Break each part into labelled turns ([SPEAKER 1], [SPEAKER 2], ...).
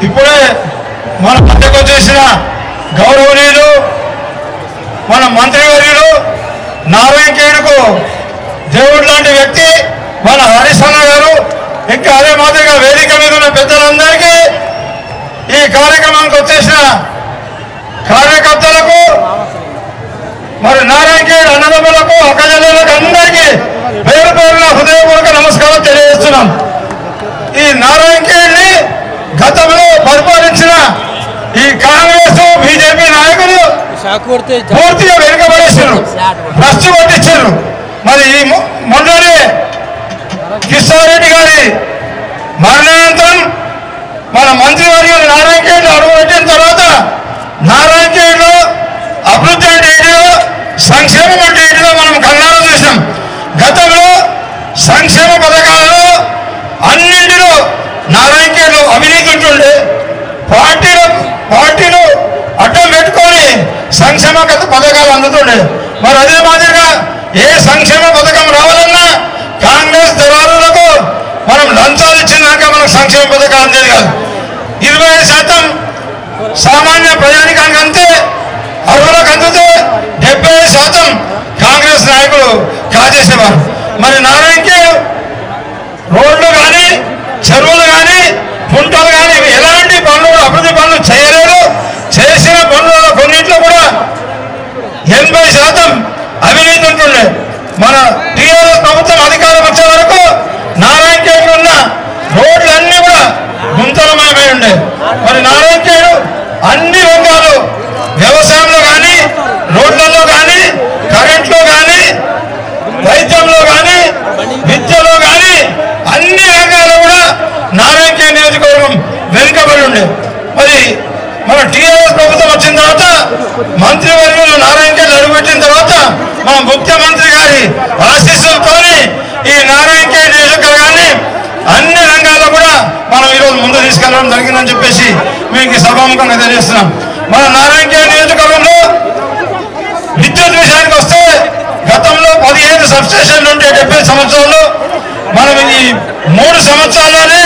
[SPEAKER 1] ఇప్పుడే మన మధ్యకు వచ్చేసిన గౌరవనీయులు మన మంత్రివర్యులు నారాయణకేయుడుకు దేవుడు లాంటి వ్యక్తి మన హరిశన్న గారు ఇంకా అదే మాదిరిగా వేదిక మీద ఉన్న పెద్దలందరికీ ఈ కార్యక్రమానికి వచ్చేసిన కార్యకర్తలకు మరి నారాయణకేయుడు అన్నదమ్ములకు అక్కజల్లులకు అందరికీ పేరు పేరున హృదయపూర్వక నమస్కారం తెలియజేస్తున్నాం ఈ నారాయణకేయుడిని గతంలో పరిపాలించిన ఈ కాంగ్రెస్ బీజేపీ నాయకులు
[SPEAKER 2] షాక్ కొడితే
[SPEAKER 1] పూర్తిగా వెనుకబడేసారు భ్రష్టు పట్టించారు మరి ఈ మొ- మొన్ననే కిషోరెడ్డి గారి మరణానంతరం మన మంత్రివర్యులు నారాయణఖేడ్ అడుగుపెట్టిన తర్వాత నారాయణఖేడ్లో అభివృద్ధి అంటే ఏంటిదో సంక్షేమం అంటే ఏంటిదో మనం కళ్ళారా చూసినాం గతంలో సంక్షేమ పథకాలలో అన్నింటిలో నారాయణఖేడ్లో అవినీతి ఉంటుండే పార్టీలు పార్టీలు అడ్డం పెట్టుకొని సంక్షేమ గత- పథకాలు అందుతుండే మరి అదే మాదిరిగా ఏ సంక్షేమ పథకం రావాలన్నా కాంగ్రెస్ దళారులకు మనం లంచాలు ఇచ్చినాక మనకు సంక్షేమ పథకాలు అందేది కాదు ఇరవై ఐదు శాతం సామాన్య ప్రజానికానికి అంతే అర్హులకు అందితే డెబ్బై ఐదు శాతం కాంగ్రెస్ నాయకులు కాజేసేవారు మరి నారాయణకి రోడ్లు కానీ చెరువులు కానీ కుంటలు కానీ ఇవి ఎలాంటి పనులు కూడా అభివృద్ధి పనులు చేయలేదు చేసిన పనులలో కొన్నింటిలో కూడా ఎనభై శాతం అవినీతి ఉంటుండే మన టీఆర్ఎస్ ప్రభుత్వం అధికారం వచ్చే వరకు నారాయణఖేడ్ ఉన్న రోడ్లన్నీ కూడా గుంతలమయమై ఉండే మరి నారాయణఖేడ్ అన్ని రంగాలు వ్యవసాయంలో కానీ రోడ్లలో కానీ కరెంట్లో కానీ వైద్యంలో కానీ విద్యలో కానీ అన్ని రంగాల్లో కూడా నారాయణకే నియోజకవర్గం వెనుకబడి ఉండే మరి మన టీఆర్ఎస్ ప్రభుత్వం వచ్చిన తర్వాత మంత్రివర్యులు నారాయణకేళ్ళు అడుగుపెట్టిన తర్వాత మన ముఖ్యమంత్రి గారి ఆశీస్సులతోని ఈ నారాయణకే నియోజకవర్గాన్ని అన్ని రంగాల్లో కూడా మనం ఈరోజు ముందు తీసుకెళ్ళడం జరిగిందని చెప్పేసి మీకు ఈ సభాముఖంగా తెలియజేస్తున్నాం మన నారాయణకే నియోజకవర్గంలో విద్యుత్ విషయానికి వస్తే గతంలో పదిహేను సబ్స్టేషన్లు ఉంటే డెబ్బై సంవత్సరాలు మనం ఈ మూడు సంవత్సరాల్లోనే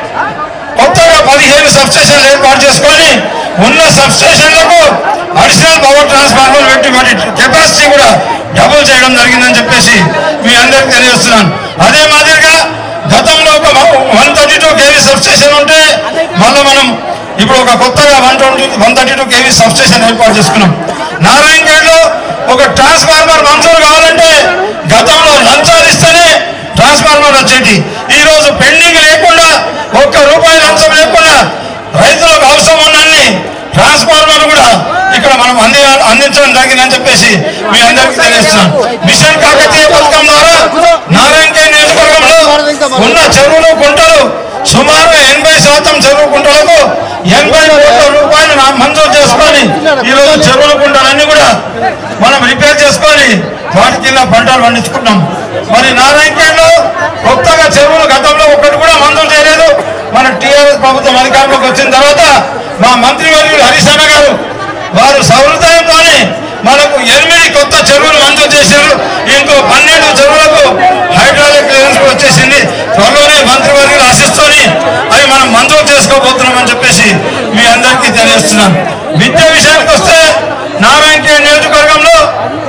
[SPEAKER 1] కొత్తగా పదిహేను సబ్స్టేషన్లు ఏర్పాటు చేసుకొని ఉన్న సబ్స్టేషన్లకు అడిషనల్ పవర్ ట్రాన్స్ఫార్మర్ పెట్టి వాటి కెపాసిటీ కూడా డబుల్ చేయడం జరిగిందని చెప్పేసి మీ అందరికి తెలియజేస్తున్నాను అదే మాదిరిగా గతంలో ఒక one thirty two KV substation ఉంటే మళ్ళీ మనం ఇప్పుడు ఒక కొత్తగా one twenty one thirty two KV substation ఏర్పాటు చేసుకున్నాం నారాయణగఢ్లో ఒక ట్రాన్స్ఫార్మర్ మంజూరు కావాలంటే గతంలో లంచాలు ఇస్తేనే ట్రాన్స్ఫార్మర్ వచ్చేటి ఈ రోజు పెండింగ్ లేకుండా ఒక్క రూపాయి లంచం లేకుండా రైతులకు అవసరం ఉన్నన్ని ట్రాన్స్ఫార్మర్ కూడా ఇక్కడ మనం అంది అందించడం జరిగిందని చెప్పేసి మీ అందరికీ తెలియజేస్తున్నాం మిషన్ కాకతీయ పథకం ద్వారా నారాయణ నియోజకవర్గంలో ఉన్న చెరువులు కుంటలు సుమారు ఎనభై శాతం చెరువు కుంటలకు ఎనభై కోట్ల రూపాయలు నా- మంజూరు చేసుకొని ఈ రోజు చెరువుల కుంటలన్నీ కూడా మనం రిపేర్ చేసుకొని వాటి కింద పంటలు పండించుకున్నాం మరి నారాయణఖేడ్లో కొత్తగా చెరువులు గతంలో ఒక్కటి కూడా మంజూరు చేయలేదు మన టీఆర్ఎస్ ప్రభుత్వం అధికారంలోకి వచ్చిన తర్వాత మా మంత్రివర్యులు హరిశన్న గారు వారు సౌహృదయంతోనే మనకు ఎనిమిది కొత్త చెరువులు మంజూరు చేశారు ఇంకో పన్నెండు చెరువులకు హైడ్రాలిక్ క్లియరెన్స్ కూడా వచ్చేసింది త్వరలోనే మంత్రివర్యులు ఆశిస్తూనే అవి మనం మంజూరు చేసుకోబోతున్నామని చెప్పేసి మీ అందరికీ తెలియజేస్తున్నాం విద్య విషయానికి వస్తే నారాయణకే నియోజకవర్గంలో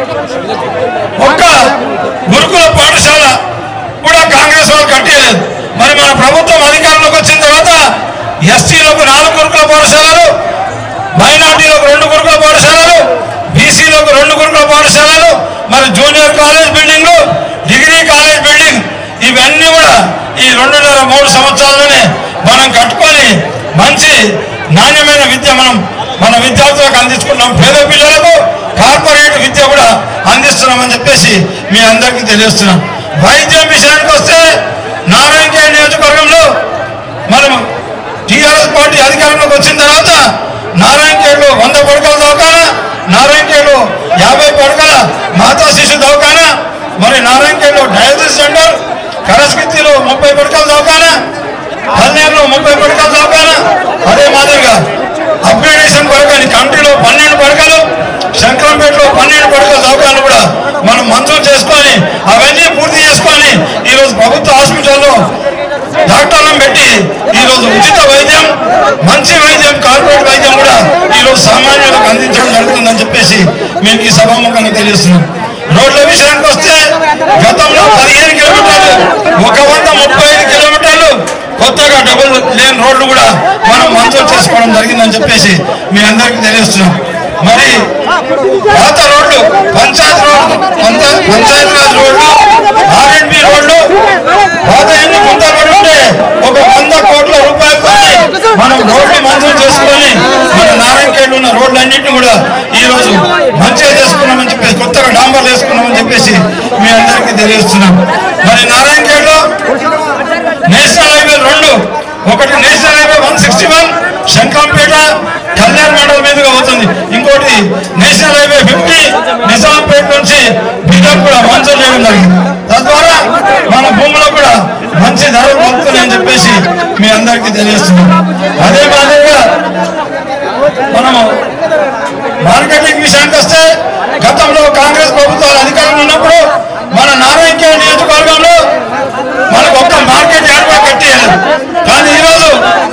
[SPEAKER 1] ఒక్క గురుకుల పాఠశాల కూడా కాంగ్రెస్ వాళ్ళు కట్టేయలేదు మరి మన ప్రభుత్వం అధికారంలోకి వచ్చిన తర్వాత ఎస్టీలకు నాలుగు గురుకుల పాఠశాలలు మైనార్టీలకు రెండు గురుకుల పాఠశాలలు బీసీలకు రెండు గురుకుల పాఠశాలలు మరి జూనియర్ కాలేజ్ బిల్డింగ్లు డిగ్రీ కాలేజ్ బిల్డింగ్ ఇవన్నీ కూడా ఈ రెండున్నర మూడు సంవత్సరాల్లోనే మనం కట్టుకొని మంచి నాణ్యమైన విద్య మనం మన విద్యార్థులకు అందించుకున్నాం పేద పిల్లలకు కార్పొరేట్ విద్య కూడా అందిస్తున్నామని చెప్పేసి మీ అందరికీ తెలియజేస్తున్నాం వైద్యం విషయానికి వస్తే నారాయణ నియోజకవర్గంలో మనం టీఆర్ఎస్ పార్టీ అధికారంలోకి వచ్చిన తర్వాత నారాయణఖేడ్లో వంద పడకల దవాఖానా నారాయణఖేడ్లో యాభై పడకల మాతా శిశు దవాఖానా మరి నారాయణఖేడ్లో డయాలసిస్ సెంటర్ కరస్కిత్తిలో ముప్పై పడకల దవాఖానా పల్నేరులో ముప్పై పడకల దవాఖానా అదే మాదిరిగా అప్గ్రేడేషన్ పడకని కమిటీలో పన్నెండు పడకలు శంకరంపేటలో పన్నెండు పడకల దవాఖాలు కూడా మనం మంజూరు చేసుకొని అవన్నీ పూర్తి చేసుకొని ఈరోజు ప్రభుత్వ హాస్పిటల్లో డాక్టర్లను పెట్టి ఈరోజు ఉచిత వైద్యం మంచి సామాన్యులకు అందించడం జరుగుతుందని చెప్పేసి మీకు ఈ సభాముఖంగా తెలియజేస్తున్నాం రోడ్ల విషయానికి వస్తే గతంలో పదిహేను కిలోమీటర్లు ఒక వంద ముప్పై ఐదు కిలోమీటర్లు కొత్తగా డబుల్ లేన్ రోడ్లు కూడా మనం మంజూరు చేసుకోవడం జరిగిందని చెప్పేసి మీ అందరికీ తెలియజేస్తున్నాం మరి పాత రోడ్లు పంచాయత్ రోడ్లు పంచ- పంచాయత్ రాజ్ రోడ్లు ఆర్ఎండ్బి రోడ్లు పాత ఎన్ని గుంతలు పడి ఉంటే ఒక వంద కోట్ల రూపాయలతో మనం రోడ్లు మంజూరు చేసుకొని మన నారాయణఖేడ్ ఉన్న రోడ్లన్నింటినీ కూడా ఈ రోజు మంచిగా చేసుకున్నామని చెప్పేసి కొత్తగా డాంబర్లు వేసుకున్నామని చెప్పేసి మీ అందరికీ తెలియజేస్తున్నాం మరి నారాయణఖేడ్లో నేషనల్ హైవే రెండు ఒకటి national highway one sixty one Shankarampet Kalyan మండలం మీదుగా అవుతుంది ఇంకోటి నేషనల్ హైవే ఫిఫ్టీ నిజాంపేట నుంచి బీదర్ కూడా మంజూరు చేయడం జరిగింది తద్వారా మన భూములో కూడా మంచి ధరలు పొందుతున్నాయని చెప్పేసి మీ అందరికీ తెలియజేస్తున్నాం అదే మాదిరిగా మనము మార్కెటింగ్ విషయానికి వస్తే గతంలో కాంగ్రెస్ ప్రభుత్వాలు అధికారంలో ఉన్నప్పుడు మన నారాయణఖేడ్ నియోజకవర్గంలో మనకు ఒక్క మార్కెట్ ఏర్పాటు కట్టేయాలి కానీ ఈరోజు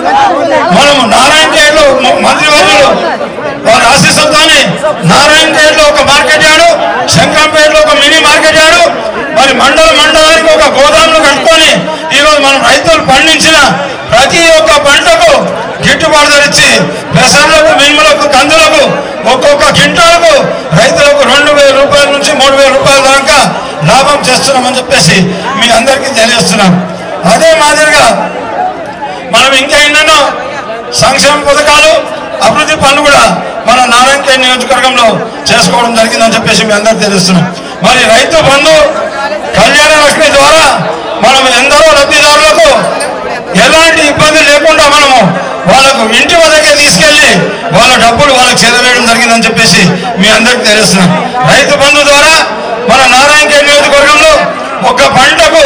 [SPEAKER 1] మనము నారాయణఖేడ్లో మ- మంత్రివర్యులు వారి ఆశీస్సులతోని నారాయణఖేడ్లో ఒక మార్కెట్ యార్డు శంకరంపేటలో ఒక మినీ మార్కెట్ యార్డు మరి మండల మండలానికి ఒక గోదాములు కట్టుకొని ఈరోజు మనం రైతులు పండించిన ప్రతి ఒక్క పంటకు గిట్టుబాటు ధర ఇచ్చి పెసర్లకు మినుములకు కందులకు ఒక్కొక్క క్వింటాలకు రైతులకు రెండు వేల రూపాయల నుంచి మూడు వేల రూపాయల దాకా లాభం చేస్తున్నామని చెప్పేసి మీ అందరికీ తెలియజేస్తున్నాం అదే మాదిరిగా మనం ఇంకా ఎన్నెన్నో సంక్షేమ పథకాలు అభివృద్ధి పనులు కూడా మన నారాయణఖేడ్ నియోజకవర్గంలో చేసుకోవడం జరిగిందని చెప్పేసి మీ అందరికీ తెలుస్తున్నాం మరి రైతు బంధు కళ్యాణ లక్ష్మి ద్వారా మనం ఎందరో లబ్ధిదారులకు ఎలాంటి ఇబ్బంది లేకుండా మనము వాళ్ళకు ఇంటి వద్దకే తీసుకెళ్లి వాళ్ళ డబ్బులు వాళ్ళకి చేరవేయడం జరిగిందని చెప్పేసి మీ అందరికీ తెలుస్తున్నాం రైతు బంధు ద్వారా మన నారాయణఖేడ్ నియోజకవర్గంలో ఒక పంటకు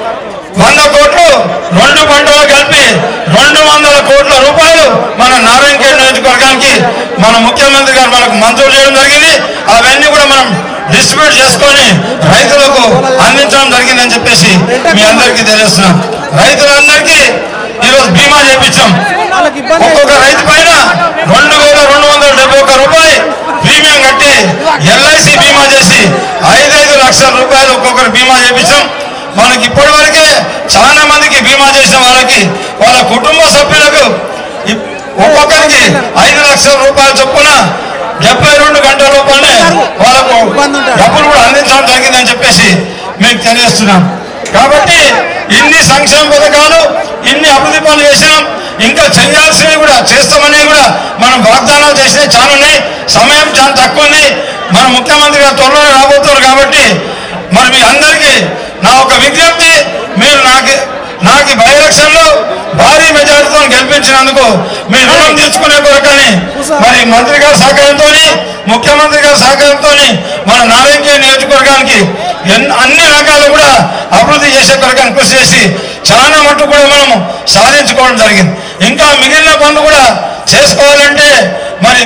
[SPEAKER 1] వంద కోట్లు రెండు పంటలు కలిపి రెండు వందల కోట్ల రూపాయలు మన నారాయణఖేడ్ నియోజకవర్గానికి మన ముఖ్యమంత్రి గారు మనకు మంజూరు చేయడం జరిగింది అవన్నీ కూడా మనం డిస్ట్రిబ్యూట్ చేసుకొని రైతులకు అందించడం జరిగిందని చెప్పేసి మీ అందరికీ తెలియజేస్తున్నాం రైతులందరికీ ఈరోజు బీమా చేయించాం ఒక్కొక్క రైతు పైన రెండు వేల రెండు వందల డెబ్బై ఒక్క రూపాయి ప్రీమియం కట్టి ఎల్ఐసి బీమా చేసి ఐదైదు లక్షల రూపాయలు ఒక్కొక్కరు బీమా చేయించాం మనకి ఇప్పటి వరకే చాలా మందికి బీమా చేసిన వాళ్ళకి వాళ్ళ కుటుంబ సభ్యులకు ఇప్- ఒక్కొక్కరికి ఐదు లక్షల రూపాయల చొప్పున డెబ్బై రెండు గంటల రూపాయలే వాళ్ళకు డబ్బులు కూడా అందించడం జరిగిందని చెప్పేసి మీకు తెలియజేస్తున్నాం కాబట్టి ఇన్ని సంక్షేమ పథకాలు ఇన్ని అభివృద్ధి పనులు చేసినాం ఇంకా చేయాల్సినవి కూడా చేస్తామని కూడా మనం వాగ్దానాలు చేసినవి చాలా ఉన్నాయి సమయం చాలా తక్కువ ఉంది మన ముఖ్యమంత్రి గారు త్వరలో రాబోతున్నారు కాబట్టి మరి మీ అందరికీ నా ఒక విజ్ఞప్తి మీరు నాకు నాకు బై ఎలక్షన్లో భారీ మెజారిటీతో గెలిపించినందుకు మీ రుణం తీసుకునే కొరకని మరి మంత్రి గారి సహకారంతో ముఖ్యమంత్రి గారి సహకారంతో మన నారాయణఖేడ్ నియోజకవర్గానికి ఎన్- అన్ని రకాలు కూడా అభివృద్ధి చేసే కొరకని కృషి చేసి చాలా మటుకు కూడా మనము సాధించుకోవడం జరిగింది ఇంకా మిగిలిన పనులు కూడా చేసుకోవాలంటే మరి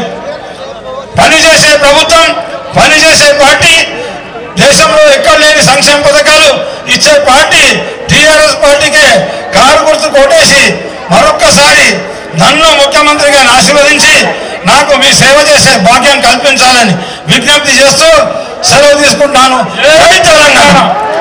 [SPEAKER 1] పనిచేసే ప్రభుత్వం పనిచేసే పార్టీ దేశంలో ఎక్కడ లేని సంక్షేమ పథకాలు ఇచ్చే పార్టీ టీఆర్ఎస్ పార్టీకే కారు గుర్తు కొట్టేసి మరొక్కసారి నన్ను ముఖ్యమంత్రిగా ఆశీర్వదించి నాకు మీ సేవ చేసే భాగ్యం కల్పించాలని విజ్ఞప్తి చేస్తూ సెలవు తీసుకుంటున్నాను జై తెలంగాణ